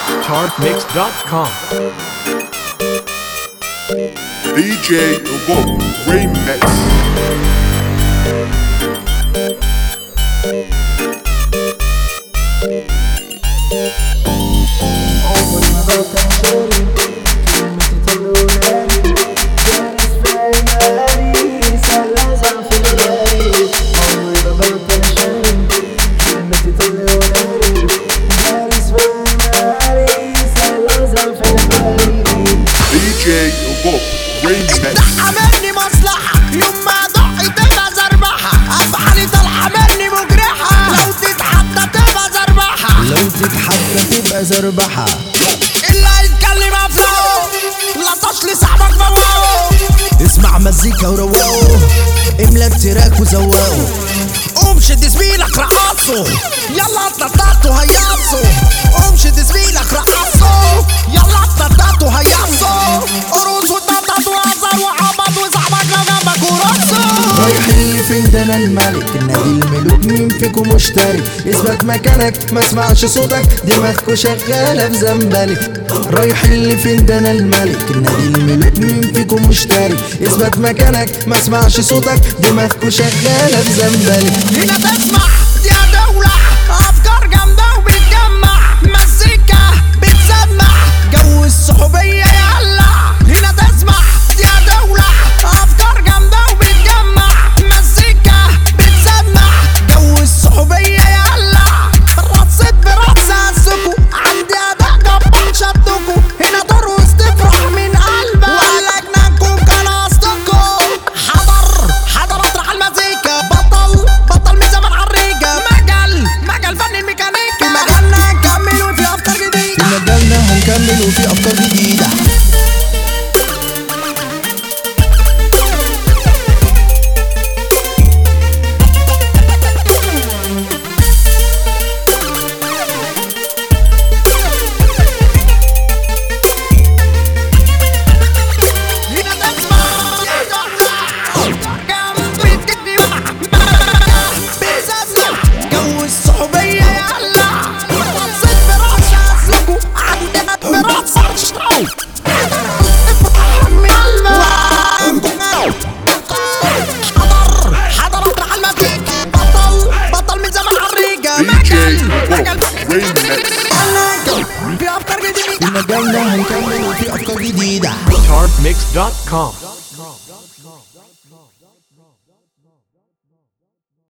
guitarmix.com. DJ Evoke Remix. DJ Evoke Remix. مني مصلحة يوم ما ضحيت انا زربحة افعالي طالعة مني مجرحة لو تتحدى تبقى زربحة لو تتحدى تبقى زربحة اللي هيتكلم افلامه لطش لي صاحبك فوقه اسمع مزيكا وروقه املى التراك وزوقه قوم شد زميلك رقصه يلا اتنططوا هيصوا قوم شد زميلك رقصه يلا اتنططوا هيصوا قروص واتنطط وهزر وعبط وصاحبك لو جنبك ورقصه رايحين فين ده انا الملك النادي الملوك مين فيكم مشترك اثبت مكانك ما اسمعش صوتك دماغكوا شغاله في زنبلك رايحين فين ده انا الملك النادي الملوك مين فيكم مشترك اثبت مكانك ما اسمعش صوتك دماغكوا شغاله في زنبلك هنا تسمع دي دولة أفكار جامدة وبتجمع مزيكا بتسمع جو الصحوبية يلا هنا تسمع دي دولة أفكار جامدة وبتجمع مزيكا بتسمع جو الصحوبية يلا رصيت برقص هزكوا عندي أداء جبار شدكوا هنا ترقص تفرح من قلبك وأجنانكم كان قصدكوا حضر حضر اطرح المزيكا بطل بطل من زمن عالريقة مجال مجال فن الميكانيكا مجالنا نكمل وفي أفكار في جديدة مجالنا هنكمل وفي افكار جديده هنا تسمع جنبي تجمع بتسمع جو الصحوبية يلا رصيت برقص هزكوا عندنا برقص اشتغل افرح من قلبك حضر حضر اطرح المزيكا بطل بطل من زمن عالريقة DJ مجال مجال Evoke Remix. في افكار في جديدة مجالنا هنكمل وفي افكار جديده guitarmix.com.